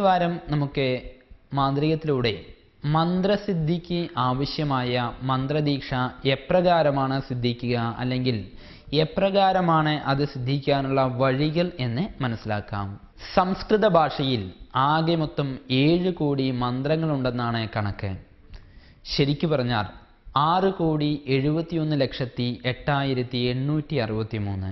വാരം നമുക്ക് മാന്ത്രികത്തിലൂടെ മന്ത്രസിദ്ധിക്ക് ആവശ്യമായ മന്ത്രദീക്ഷ എപ്രകാരമാണ് സിദ്ധിക്കുക അല്ലെങ്കിൽ എപ്രകാരമാണ് അത് സിദ്ധിക്കാനുള്ള വഴികൾ എന്ന് മനസ്സിലാക്കാം സംസ്കൃത ഭാഷയിൽ ആകെ മൊത്തം ഏഴ് കോടി മന്ത്രങ്ങളുണ്ടെന്നാണ് കണക്ക് ശരിക്കു പറഞ്ഞാൽ ആറ് കോടി എഴുപത്തിയൊന്ന് ലക്ഷത്തി എട്ടായിരത്തി എണ്ണൂറ്റി അറുപത്തി മൂന്ന്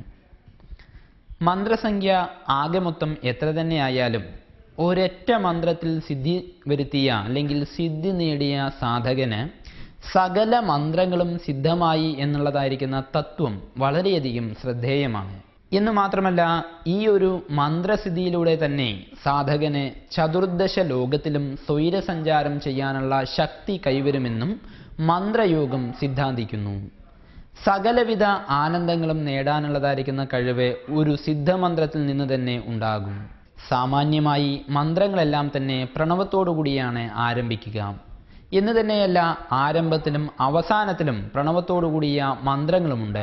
മന്ത്രസംഖ്യ ആകെ മൊത്തം എത്ര തന്നെ ആയാലും ഒരൊറ്റ മന്ത്രത്തിൽ സിദ്ധി വരുത്തിയ അല്ലെങ്കിൽ സിദ്ധി നേടിയ സാധകന് സകല മന്ത്രങ്ങളും സിദ്ധമായി എന്നുള്ളതായിരിക്കുന്ന തത്വം വളരെയധികം ശ്രദ്ധേയമാണ് എന്ന് മാത്രമല്ല ഈ ഒരു മന്ത്രസിദ്ധിയിലൂടെ തന്നെ സാധകന് ചതുർദശ ലോകത്തിലും സ്വൈരസഞ്ചാരം ചെയ്യാനുള്ള ശക്തി കൈവരുമെന്നും മന്ത്രയോഗം സിദ്ധാന്തിക്കുന്നു സകലവിധ ആനന്ദങ്ങളും നേടാനുള്ളതായിരിക്കുന്ന കഴിവ് ഒരു സിദ്ധമന്ത്രത്തിൽ നിന്ന് തന്നെ ഉണ്ടാകും സാമാന്യമായി മന്ത്രങ്ങളെല്ലാം തന്നെ പ്രണവത്തോടുകൂടിയാണ് ആരംഭിക്കുക എന്ന് തന്നെയല്ല ആരംഭത്തിലും അവസാനത്തിലും പ്രണവത്തോടുകൂടിയ മന്ത്രങ്ങളുമുണ്ട്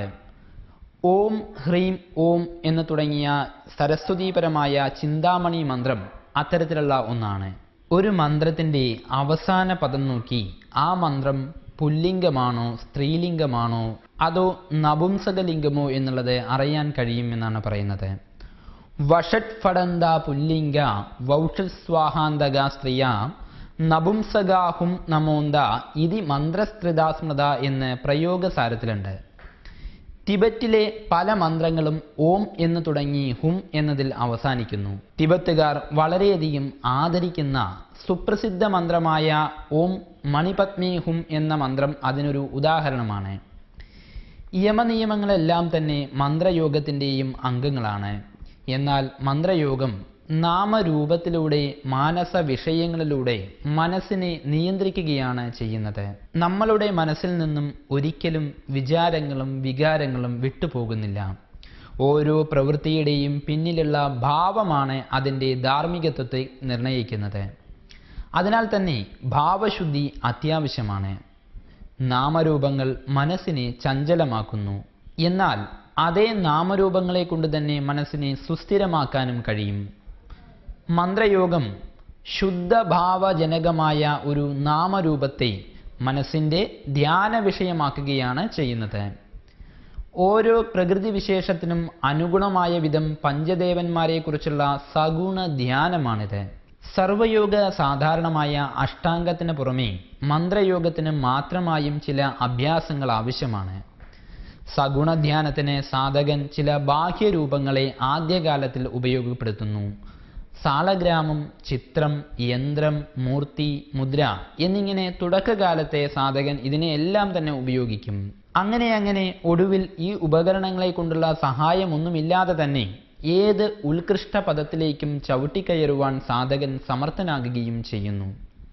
ഓം ഹ്രീം ഓം എന്ന് തുടങ്ങിയ സരസ്വതീപരമായ ചിന്താമണി മന്ത്രം അത്തരത്തിലുള്ള ഒന്നാണ് ഒരു മന്ത്രത്തിൻ്റെ അവസാന പദം നോക്കി ആ മന്ത്രം പുല്ലിംഗമാണോ സ്ത്രീലിംഗമാണോ അതോ നപുംസകലിംഗമോ എന്നുള്ളത് അറിയാൻ കഴിയും എന്നാണ് പറയുന്നത് വഷഡ് ഫടന്ത പുല്ലിംഗ വൗഷസ്വാഹാന്തക സ്ത്രീയ നപുംസകാഹും നമോന്ത ഇതി മന്ത്രസ്ത്രിതാസ്മൃത എന്ന് പ്രയോഗസാരത്തിലുണ്ട് ടിബറ്റിലെ പല മന്ത്രങ്ങളും ഓം എന്ന് തുടങ്ങി ഹും എന്നതിൽ അവസാനിക്കുന്നു ടിബത്തുകാർ വളരെയധികം ആദരിക്കുന്ന സുപ്രസിദ്ധ മന്ത്രമായ ഓം മണിപത്മി ഹും എന്ന മന്ത്രം അതിനൊരു ഉദാഹരണമാണ് യമനിയമങ്ങളെല്ലാം തന്നെ മന്ത്രയോഗത്തിൻ്റെയും അംഗങ്ങളാണ് എന്നാൽ മന്ത്രയോഗം നാമരൂപത്തിലൂടെ മാനസ വിഷയങ്ങളിലൂടെ മനസ്സിനെ നിയന്ത്രിക്കുകയാണ് ചെയ്യുന്നത് നമ്മളുടെ മനസ്സിൽ നിന്നും ഒരിക്കലും വിചാരങ്ങളും വികാരങ്ങളും വിട്ടുപോകുന്നില്ല ഓരോ പ്രവൃത്തിയുടെയും പിന്നിലുള്ള ഭാവമാണ് അതിൻ്റെ ധാർമ്മികത്വത്തെ നിർണയിക്കുന്നത് അതിനാൽ തന്നെ ഭാവശുദ്ധി അത്യാവശ്യമാണ് നാമരൂപങ്ങൾ മനസ്സിനെ ചഞ്ചലമാക്കുന്നു എന്നാൽ അതേ നാമരൂപങ്ങളെ കൊണ്ട് തന്നെ മനസ്സിനെ സുസ്ഥിരമാക്കാനും കഴിയും മന്ത്രയോഗം ശുദ്ധഭാവജനകമായ ഒരു നാമരൂപത്തെ മനസ്സിൻ്റെ ധ്യാന വിഷയമാക്കുകയാണ് ചെയ്യുന്നത് ഓരോ പ്രകൃതി വിശേഷത്തിനും അനുഗുണമായ വിധം പഞ്ചദേവന്മാരെക്കുറിച്ചുള്ള സഗുണ ധ്യാനമാണിത് സർവയോഗ സാധാരണമായ അഷ്ടാംഗത്തിന് പുറമെ മന്ത്രയോഗത്തിന് മാത്രമായും ചില അഭ്യാസങ്ങൾ ആവശ്യമാണ് സഗുണധ്യാനത്തിന് സാധകൻ ചില ബാഹ്യരൂപങ്ങളെ ആദ്യകാലത്തിൽ ഉപയോഗപ്പെടുത്തുന്നു സാളഗ്രാമം ചിത്രം യന്ത്രം മൂർത്തി മുദ്ര എന്നിങ്ങനെ തുടക്കകാലത്തെ സാധകൻ ഇതിനെയെല്ലാം തന്നെ ഉപയോഗിക്കും അങ്ങനെ അങ്ങനെ ഒടുവിൽ ഈ ഉപകരണങ്ങളെ കൊണ്ടുള്ള സഹായമൊന്നുമില്ലാതെ തന്നെ ഏത് ഉത്കൃഷ്ട പദത്തിലേക്കും ചവിട്ടിക്കയറുവാൻ സാധകൻ സമർത്ഥനാകുകയും ചെയ്യുന്നു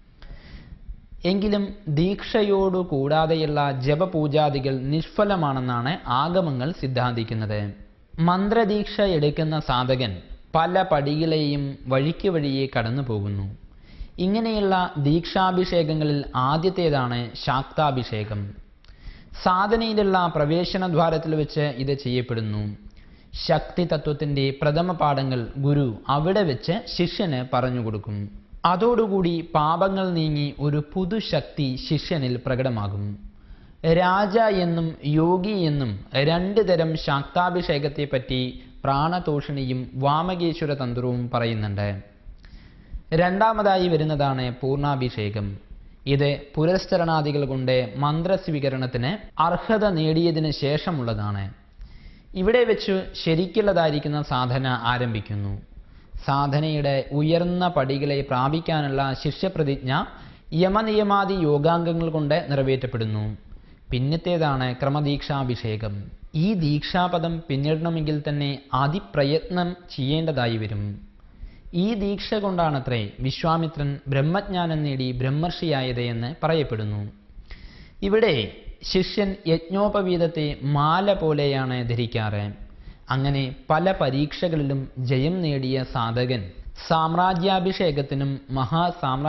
എങ്കിലും ദീക്ഷയോടു കൂടാതെയുള്ള ജപപൂജാദികൾ നിഷ്ഫലമാണെന്നാണ് ആഗമങ്ങൾ സിദ്ധാന്തിക്കുന്നത് മന്ത്രദീക്ഷ എടുക്കുന്ന സാധകൻ പല പടികളെയും വഴിക്ക് വഴിയെ കടന്നു പോകുന്നു ഇങ്ങനെയുള്ള ദീക്ഷാഭിഷേകങ്ങളിൽ ആദ്യത്തേതാണ് ശാക്താഭിഷേകം സാധനയിലുള്ള പ്രവേശനദ്വാരത്തിൽ വെച്ച് ഇത് ചെയ്യപ്പെടുന്നു ശക്തി തത്വത്തിൻ്റെ പ്രഥമ പാഠങ്ങൾ ഗുരു അവിടെ വെച്ച് ശിഷ്യന് പറഞ്ഞു കൊടുക്കും അതോടുകൂടി പാപങ്ങൾ നീങ്ങി ഒരു പുതുശക്തി ശിഷ്യനിൽ പ്രകടമാകും രാജ എന്നും യോഗി എന്നും രണ്ട് തരം ശാക്താഭിഷേകത്തെ പറ്റി പ്രാണതോഷിണിയും വാമകേശ്വര തന്ത്രവും പറയുന്നുണ്ട് രണ്ടാമതായി വരുന്നതാണ് പൂർണ്ണാഭിഷേകം ഇത് പുരസ്ചരണാദികൾ കൊണ്ട് മന്ത്രസ്വീകരണത്തിന് അർഹത നേടിയതിന് ശേഷമുള്ളതാണ് ഇവിടെ വെച്ച് ശരിക്കുള്ളതായിരിക്കുന്ന സാധന ആരംഭിക്കുന്നു സാധനയുടെ ഉയർന്ന പടികളെ പ്രാപിക്കാനുള്ള ശിഷ്യപ്രതിജ്ഞ യമനിയമാദി യോഗാംഗങ്ങൾ കൊണ്ട് നിറവേറ്റപ്പെടുന്നു പിന്നത്തേതാണ് ക്രമദീക്ഷാഭിഷേകം ഈ ദീക്ഷാപദം പിന്നിടണമെങ്കിൽ തന്നെ അതിപ്രയത്നം ചെയ്യേണ്ടതായി വരും ഈ ദീക്ഷ കൊണ്ടാണത്രേ വിശ്വാമിത്രൻ ബ്രഹ്മജ്ഞാനം നേടി ബ്രഹ്മർഷിയായത് എന്ന് പറയപ്പെടുന്നു ഇവിടെ ശിഷ്യൻ യജ്ഞോപവീതത്തെ മാല പോലെയാണ് ധരിക്കാറ് അങ്ങനെ പല പരീക്ഷകളിലും ജയം നേടിയ സാധകൻ സാമ്രാജ്യാഭിഷേകത്തിനും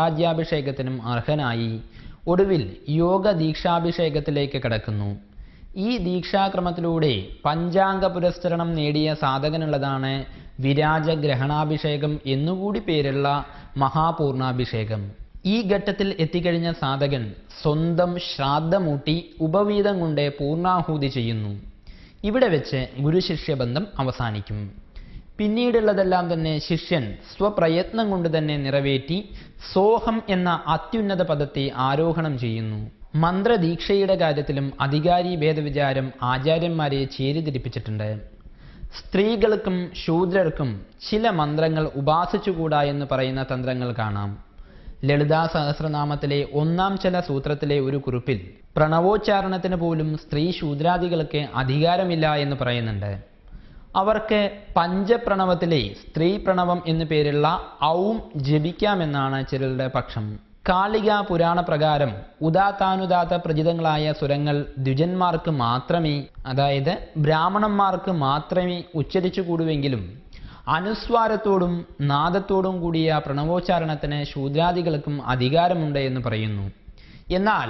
മഹാസാമ്രാജ്യാഭിഷേകത്തിനും അർഹനായി ഒടുവിൽ യോഗ ദീക്ഷാഭിഷേകത്തിലേക്ക് കടക്കുന്നു ഈ ദീക്ഷാക്രമത്തിലൂടെ പഞ്ചാംഗ പുരസ്കരണം നേടിയ സാധകനുള്ളതാണ് വിരാജ ഗ്രഹണാഭിഷേകം എന്നുകൂടി പേരുള്ള മഹാപൂർണാഭിഷേകം ഈ ഘട്ടത്തിൽ എത്തിക്കഴിഞ്ഞ സാധകൻ സ്വന്തം ശ്രാദ്ധമൂട്ടി ഉപവീതം കൊണ്ട് പൂർണാഹൂതി ചെയ്യുന്നു ഇവിടെ വെച്ച് ഗുരുശിഷ്യ ബന്ധം അവസാനിക്കും പിന്നീടുള്ളതെല്ലാം തന്നെ ശിഷ്യൻ സ്വപ്രയത്നം കൊണ്ട് തന്നെ നിറവേറ്റി സോഹം എന്ന അത്യുന്നത പദത്തെ ആരോഹണം ചെയ്യുന്നു മന്ത്രദീക്ഷയുടെ കാര്യത്തിലും അധികാരി ഭേദവിചാരം ആചാര്യന്മാരെ ചേരിതിരിപ്പിച്ചിട്ടുണ്ട് സ്ത്രീകൾക്കും ശൂദ്രർക്കും ചില മന്ത്രങ്ങൾ ഉപാസിച്ചുകൂടാ എന്ന് പറയുന്ന തന്ത്രങ്ങൾ കാണാം ലളിതാ സഹസ്രനാമത്തിലെ ഒന്നാം ചില സൂത്രത്തിലെ ഒരു കുറിപ്പിൽ പ്രണവോച്ചാരണത്തിന് പോലും സ്ത്രീ ശൂദ്രാദികൾക്ക് അധികാരമില്ല എന്ന് പറയുന്നുണ്ട് അവർക്ക് പഞ്ചപ്രണവത്തിലെ സ്ത്രീ പ്രണവം എന്നു പേരുള്ള ഔം ജപിക്കാമെന്നാണ് ചിലരുടെ പക്ഷം കാളിക പുരാണ പ്രകാരം ഉദാത്താനുദാത്ത പ്രജിതങ്ങളായ സ്വരങ്ങൾ ദ്വിജന്മാർക്ക് മാത്രമേ അതായത് ബ്രാഹ്മണന്മാർക്ക് മാത്രമേ ഉച്ചരിച്ചുകൂടുവെങ്കിലും അനുസ്വാരത്തോടും നാദത്തോടും കൂടിയ പ്രണവോച്ചാരണത്തിന് ശൂദ്രാദികൾക്കും അധികാരമുണ്ട് എന്ന് പറയുന്നു എന്നാൽ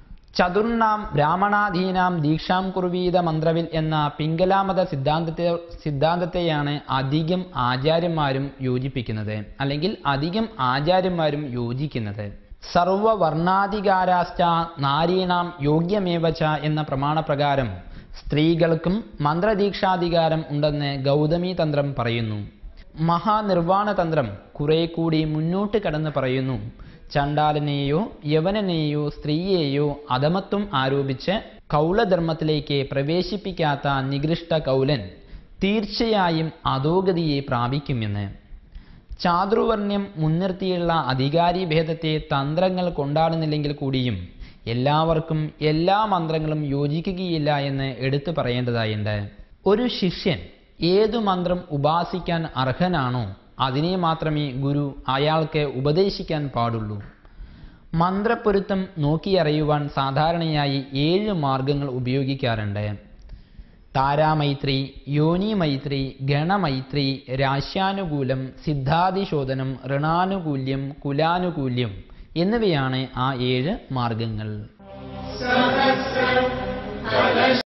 ചതുർണാം ബ്രാഹ്മണാധീനാം ദീക്ഷാം കുർവീത മന്ത്രവിൽ എന്ന പിംഗലാമത സിദ്ധാന്തത്തെ സിദ്ധാന്തത്തെയാണ് അധികം ആചാര്യന്മാരും യോജിപ്പിക്കുന്നത് അല്ലെങ്കിൽ അധികം ആചാര്യന്മാരും യോജിക്കുന്നത് സർവവർണാധികാരാശ്ച നാരീണാം യോഗ്യമേവച എന്ന പ്രമാണപ്രകാരം സ്ത്രീകൾക്കും മന്ത്രദീക്ഷാധികാരം ഉണ്ടെന്ന് ഗൗതമി തന്ത്രം പറയുന്നു മഹാനിർവാണ തന്ത്രം കുറെ കൂടി മുന്നോട്ട് കടന്ന് പറയുന്നു ചണ്ടാലനെയോ യവനനെയോ സ്ത്രീയെയോ അധമത്വം ആരോപിച്ച് കൗളധർമ്മത്തിലേക്ക് പ്രവേശിപ്പിക്കാത്ത നികൃഷ്ട കൗലൻ തീർച്ചയായും അധോഗതിയെ പ്രാപിക്കുമെന്ന് ചാതുർവർണ്ണ്യം മുൻനിർത്തിയുള്ള അധികാരി ഭേദത്തെ തന്ത്രങ്ങൾ കൊണ്ടാടുന്നില്ലെങ്കിൽ കൂടിയും എല്ലാവർക്കും എല്ലാ മന്ത്രങ്ങളും യോജിക്കുകയില്ല എന്ന് എടുത്തു പറയേണ്ടതായുണ്ട് ഒരു ശിഷ്യൻ ഏതു മന്ത്രം ഉപാസിക്കാൻ അർഹനാണോ അതിനെ മാത്രമേ ഗുരു അയാൾക്ക് ഉപദേശിക്കാൻ പാടുള്ളൂ മന്ത്രപ്പൊരുത്തം നോക്കിയറിയുവാൻ സാധാരണയായി ഏഴ് മാർഗങ്ങൾ ഉപയോഗിക്കാറുണ്ട് താരാമൈത്രി യോനിമൈത്രി ഗണമൈത്രി രാശ്യാനുകൂലം സിദ്ധാതിശോധനം ഋണാനുകൂല്യം കുലാനുകൂല്യം എന്നിവയാണ് ആ ഏഴ് മാർഗങ്ങൾ